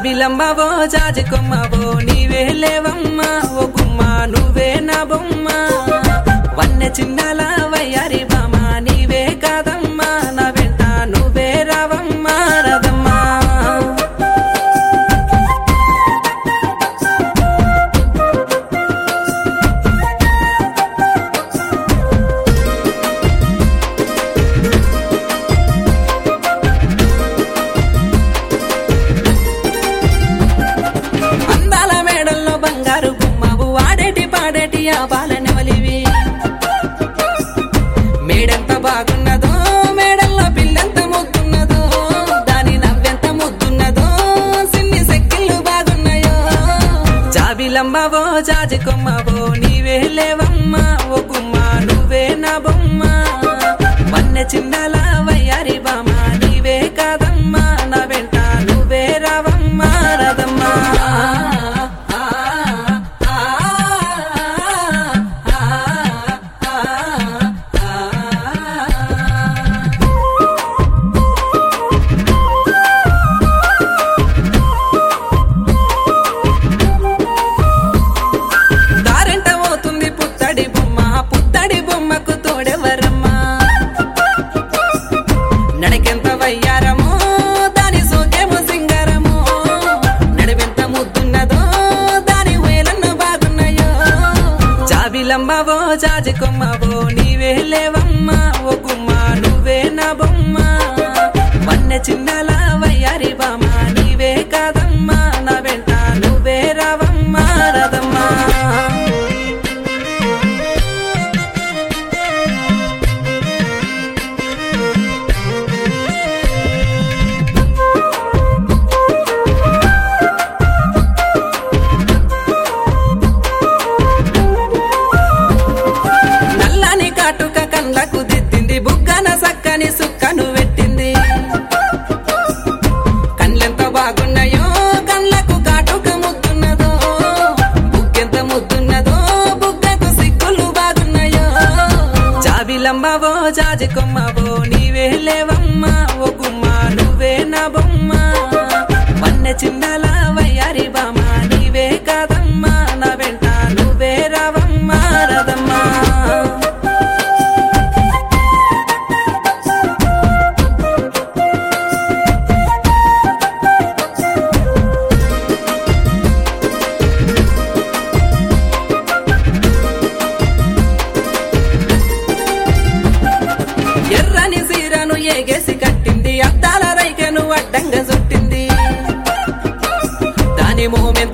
జాబిలమ్మవో జాజి కొమ్మవో నీవే లేవమ్మా ఓ గుమ్మ నువ్వే నా బొమ్మ వన్నె చిన్నాల వయ్యారి బామ నీవే కాదమ్మా నా వెంట నువ్వే రావమ్మా రదమ్మా అందాల మేడల్లో బంగారు గుమ్మవు ఆడేటి పాడేటి ఆ బాలనెవలివి మేడెంత బాగున్నదో మేడల్లో పిల్లెంత ముద్దున్నదో దాని నవ్వెంత ముద్దున్నదో సిన్ని సెక్కిళ్ళు బాగున్నాయో జాబిలమ్మవో జాజి కొమ్మవో నీవే లేవమ్మా ఓ గుమ్మ నువ్వే నా బొమ్మ వన్నె చిన్నల వయ్యారి బామ నీవే కాదమ్మా నా వెంట నువ్వే రావమ్మా రదమ్మా దారెంట పోతుంది పుత్తడి బొమ్మ పుత్తడి బొమ్మకు తోడెవరమ్మా నడకెంత వయ్యారమో దాని సోకేమో సింగారమో నడివెంత ముద్దున్నదో దాని వేలన్న బాగున్నాయో జాబిలమ్మవో జాజి కొమ్మవో నీవే లేవమ్మా ఓ గుమ్మ నువ్వే నా బొమ్మ వన్నె చిన్నల వయ్యారి బామ నీవే కాదమ్మా నా వెంట నువ్వే రావమ్మా రదమ్మా నల్లని కాటుక కళ్ళకు దిద్దింది బుగ్గన సక్కని సుక్కను పెట్టింది కళ్ళెంత బాగున్నాయో కళ్ళకు కాటుక ముద్దున్నదో బుగ్గెంత ముద్దున్నదో బుగ్గకు సిక్కులు బాగున్నాయో జాబిలమ్మవో జాజి కొమ్మవో నీవే లేవమ్మా ఓ గుమ్మ నువ్వే నా బొమ్మ వన్నె చిన్నల వయ్యారి బామ నీవే కాదమ్మా నా వెంట నువ్వే రావమ్మా రదమ్మా ఎర్రని సీరను ఏగేసి కట్టింది అద్దాల రైకెను అడ్డంగా చుట్టింది దాని మొహం